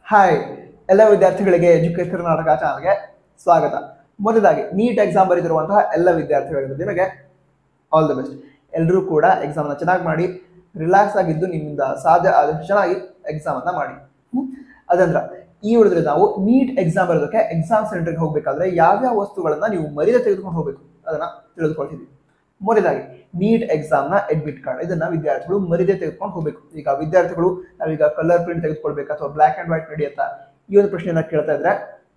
Hi ಎಲ್ಲ ವಿದ್ಯಾರ್ಥಿಗಳಿಗೆ educate Karnataka ಚಾನಲ್ಗೆ ಸ್ವಾಗತ ಮೊದಲಾಗಿ ನೀಟ್ ಎಕ್ಸಾಮ್ ಬರೆದಿರುವಂತಹ ಎಲ್ಲ ವಿದ್ಯಾರ್ಥಿಗಳಿಗೆ ನಿಮಗೆ ಆಲ್ ದಿ ಬೆಸ್ಟ್ ಎಲ್ಲರೂ ಕೂಡ ಎಕ್ಸಾಮ್ನ ಚೆನ್ನಾಗಿ ಮಾಡಿ ರಿಲ್ಯಾಕ್ಸ್ ಆಗಿದ್ದು ನಿಮ್ಮಿಂದ ಸಾಧ್ಯ ಆದಷ್ಟು ಚೆನ್ನಾಗಿ ಎಕ್ಸಾಮನ್ನು ಮಾಡಿ ಹ್ಮ್? ಅದಂದ್ರ ಈ ಉಳಿದ್ರೆ ನಾವು ನೀಟ್ ಎಕ್ಸಾಮ್ ಬರೋದಕ್ಕೆ ಎಕ್ಸಾಮ್ ಸೆಂಟರ್ಗೆ ಹೋಗಬೇಕಾದ್ರೆ ಯಾವ್ಯಾವ ವಸ್ತುಗಳನ್ನ ನೀವು ಮರ್ಯಾದೆ ತೆಗೆದುಕೊಂಡು ಹೋಗಬೇಕು ಅದನ್ನ ತಿಳಿದುಕೊಳ್ತೀವಿ ಮೊದಲಾಗಿ ನೀಟ್ ಎಕ್ಸಾಮ್ನ ಅಡ್ಮಿಟ್ ಕಾರ್ಡ್ ಇದನ್ನ ವಿದ್ಯಾರ್ಥಿಗಳು ಮರಿದೆ ತೆಗೆದುಕೊಂಡು ಹೋಗಬೇಕು ಈಗ ವಿದ್ಯಾರ್ಥಿಗಳು ನಾವೀಗ ಕಲರ್ ಪ್ರಿಂಟ್ ತೆಗೆದುಕೊಳ್ಬೇಕು ಅಥವಾ ಬ್ಲ್ಯಾಕ್ ಅಂಡ್ ವೈಟ್ ನಡೆಯುತ್ತಾ ಈ ಒಂದು ಪ್ರಶ್ನೆಯನ್ನ ಕೇಳ್ತಾ ಇದ್ರೆ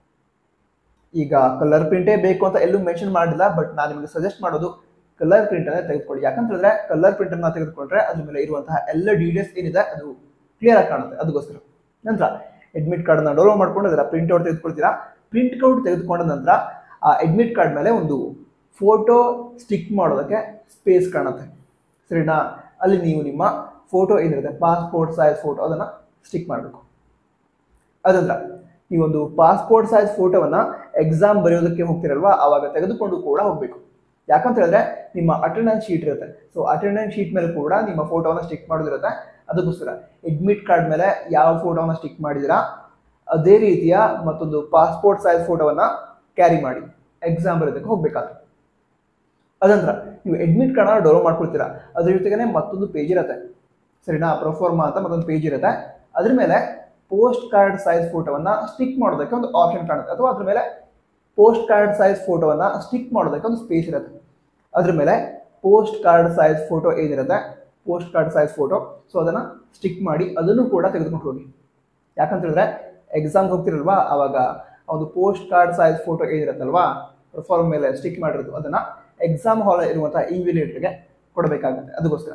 ಈಗ ಕಲರ್ ಪ್ರಿಂಟೇ ಬೇಕು ಅಂತ ಎಲ್ಲೂ ಮೆನ್ಷನ್ ಮಾಡಿಲ್ಲ ಬಟ್ ನಾನು ನಿಮಗೆ ಸಜೆಸ್ಟ್ ಮಾಡೋದು ಕಲರ್ ಪ್ರಿಂಟ್ ಅನ್ನ ತೆಗೆದುಕೊಳ್ಳಿ ಯಾಕಂತ ಹೇಳಿದ್ರೆ ಕಲರ್ ಪ್ರಿಂಟ್ ಅನ್ನ ತೆಗೆದುಕೊಂಡ್ರೆ ಅದ್ರ ಮೇಲೆ ಇರುವಂತಹ ಎಲ್ಲ ಡೀಟೇಲ್ಸ್ ಏನಿದೆ ಅದು ಕ್ಲಿಯರ್ ಆಗಿ ಕಾಣುತ್ತೆ ಅದಕ್ಕೋಸ್ಕರ ನಂತರ ಅಡ್ಮಿಟ್ ಕಾರ್ಡ್ ಅನ್ನ ಡೌನ್ಲೋಡ್ ಮಾಡ್ಕೊಂಡು ಅದರ ಪ್ರಿಂಟ್ ಔಟ್ ತೆಗೆದುಕೊಳ್ತೀರಾ ಪ್ರಿಂಟ್ ಔಟ್ ತೆಗೆದುಕೊಂಡ ನಂತರ ಆ ಅಡ್ಮಿಟ್ ಕಾರ್ಡ್ ಮೇಲೆ ಒಂದು ಫೋಟೋ ಸ್ಟಿಕ್ ಮಾಡೋದಕ್ಕೆ ಸ್ಪೇಸ್ ಕಾಣುತ್ತೆ ಸರಿನಾ ಅಲ್ಲಿ ನೀವು ನಿಮ್ಮ ಫೋಟೋ ಏನಿರುತ್ತೆ ಪಾಸ್ಪೋರ್ಟ್ ಸೈಜ್ ಫೋಟೋ ಅದನ್ನ ಸ್ಟಿಕ್ ಮಾಡಬೇಕು ಅದಂದ್ರ ಈ ಒಂದು ಪಾಸ್ಪೋರ್ಟ್ ಸೈಜ್ ಫೋಟೋವನ್ನ ಎಕ್ಸಾಮ್ ಬರೆಯೋದಕ್ಕೆ ಹೋಗ್ತಿರಲ್ವಾ ಆವಾಗ ತೆಗೆದುಕೊಂಡು ಕೂಡ ಹೋಗ್ಬೇಕು ಯಾಕಂತ ಹೇಳಿದ್ರೆ ನಿಮ್ಮ ಅಟೆಂಡೆನ್ಸ್ ಶೀಟ್ ಇರುತ್ತೆ ಸೊ ಅಟೆಂಡೆನ್ಸ್ ಶೀಟ್ ಮೇಲೆ ಕೂಡ ನಿಮ್ಮ ಫೋಟೋವನ್ನ ಸ್ಟಿಕ್ ಮಾಡೋದಿರುತ್ತೆ ಅದಕ್ಕೋಸ್ಕರ ಅಡ್ಮಿಟ್ ಕಾರ್ಡ್ ಮೇಲೆ ಯಾವ ಫೋಟೋವನ್ನ ಸ್ಟಿಕ್ ಮಾಡಿದಿರಾ ಅದೇ ರೀತಿಯ ಮತ್ತೊಂದು ಪಾಸ್ಪೋರ್ಟ್ ಸೈಜ್ ಫೋಟೋವನ್ನ ಕ್ಯಾರಿ ಮಾಡಿ ಎಕ್ಸಾಮ್ ಬರೋದಕ್ಕೆ ಹೋಗ್ಬೇಕಾದ್ರೆ ಅದಂತರ ನೀವು ಅಡ್ಮಿಟ್ ಕಾರ್ಡ್ನ ಡೌನ್ಲೋಡ್ ಮಾಡ್ಕೊಳ್ತೀರಾ ಅದ್ರ ಜೊತೆಗೆ ಮತ್ತೊಂದು ಪೇಜ್ ಇರುತ್ತೆ ಸರಿನಾ ಪ್ರೊಫಾರ್ಮಾ ಅಂತ ಮತ್ತೊಂದು ಪೇಜ್ ಇರುತ್ತೆ ಅದ್ರ ಮೇಲೆ ಪೋಸ್ಟ್ ಕಾರ್ಡ್ ಸೈಜ್ ಫೋಟೋವನ್ನ ಸ್ಟಿಕ್ ಮಾಡೋದಕ್ಕೆ ಒಂದು ಆಪ್ಷನ್ ಕಾಣುತ್ತೆ ಅಥವಾ ಅದ್ರ ಮೇಲೆ ಪೋಸ್ಟ್ ಕಾರ್ಡ್ ಸೈಜ್ ಫೋಟೋವನ್ನ ಸ್ಟಿಕ್ ಮಾಡೋದಕ್ಕೆ ಒಂದು ಸ್ಪೇಸ್ ಇರುತ್ತೆ ಅದ್ರ ಮೇಲೆ ಪೋಸ್ಟ್ ಕಾರ್ಡ್ ಸೈಜ್ ಫೋಟೋ ಏನಿರುತ್ತೆ post card size photo so ಅದನ್ನ ಸ್ಟಿಕ್ ಮಾಡಿ ಅದನ್ನು ಕೂಡ ತೆಗೆದುಕೊಂಡು ಹೋಗಿ ಯಾಕಂತ ಹೇಳಿದ್ರೆ ಎಕ್ಸಾಮ್ಗೆ ಹೋಗ್ತಿರಲ್ವಾ ಅವಾಗ ಆ ಒಂದು ಪೋಸ್ಟ್ ಕಾರ್ಡ್ ಸೈಜ್ ಫೋಟೋ ಏನಿರುತ್ತಲ್ವಾ ಫಾರ್ಮ್ ಮೇಲೆ ಸ್ಟಿಕ್ ಮಾಡಿರೋದು ಅದನ್ನ ಎಕ್ಸಾಮ್ ಹಾಲ್ ಇರುವಂತಹ ಇನ್ವಿಲೇಟರ್ಗೆ ಕೊಡಬೇಕಾಗುತ್ತೆ ಅದಕ್ಕೋಸ್ಕರ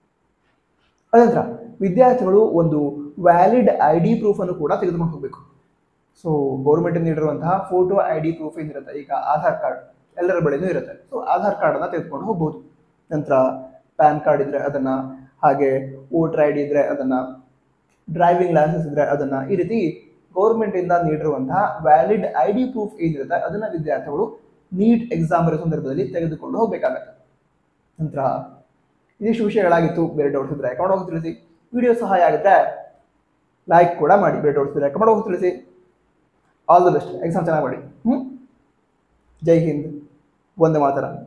ಅದಂತರ ವಿದ್ಯಾರ್ಥಿಗಳು ಒಂದು ವ್ಯಾಲಿಡ್ ಐ ಡಿ ಪ್ರೂಫ್ ಅನ್ನು ಕೂಡ ತೆಗೆದುಕೊಂಡು ಹೋಗಬೇಕು ಸೊ ಗೌರ್ಮೆಂಟ್ ನೀಡಿರುವಂತಹ ಫೋಟೋ ಐ ಡಿ ಪ್ರೂಫ್ ಏನಿರುತ್ತೆ ಈಗ ಆಧಾರ್ ಕಾರ್ಡ್ ಎಲ್ಲರ ಬಳಿನೂ ಇರುತ್ತೆ ಸೊ ಆಧಾರ್ ಕಾರ್ಡನ್ನು ತೆಗೆದುಕೊಂಡು ಹೋಗ್ಬೋದು ನಂತರ ಪ್ಯಾನ್ ಕಾರ್ಡ್ ಇದ್ರೆ ಅದನ್ನ ಹಾಗೆ ವೋಟರ್ ಐ ಡಿ ಇದ್ರೆ ಅದನ್ನ ಡ್ರೈವಿಂಗ್ ಲೈಸೆನ್ಸ್ ಇದ್ರೆ ಅದನ್ನ ಈ ರೀತಿ ಗೌರ್ಮೆಂಟ್ ಇಂದ ನೀಡಿರುವಂತಹ ವ್ಯಾಲಿಡ್ ಐ ಡಿ ಪ್ರೂಫ್ ಏನಿರುತ್ತೆ ಅದನ್ನ ವಿದ್ಯಾರ್ಥಿಗಳು ನೀಟ್ ಎಕ್ಸಾಮ್ ಬರೋ ಸಂದರ್ಭದಲ್ಲಿ ತೆಗೆದುಕೊಂಡು ಹೋಗಬೇಕಾಗತ್ತೆ ನಂತರ ಇದಿಷ್ಟು ವಿಷಯಗಳಾಗಿತ್ತು ಬೇರೆ ಡೌಟ್ಸ್ ಇದ್ರೆ ಕಮೆಂಟ್ ಹೋಗಿ ತಿಳಿಸಿ ವಿಡಿಯೋ ಸಹಾಯ ಆಗಿದ್ರೆ ಲೈಕ್ ಕೂಡ ಮಾಡಿ ಬೇರೆ ಡೌಟ್ಸ್ ಇದ್ರೆ ಕಮೆಂಟ್ ಹೋಗಿ ತಿಳಿಸಿ ಆಲ್ ದ ಬೆಸ್ಟ್ ಎಕ್ಸಾಮ್ ಚೆನ್ನಾಗಿ ಮಾಡಿ ಹ್ಞೂ ಜೈ ಹಿಂದ್ ಒಂದೇ ಮಾತರ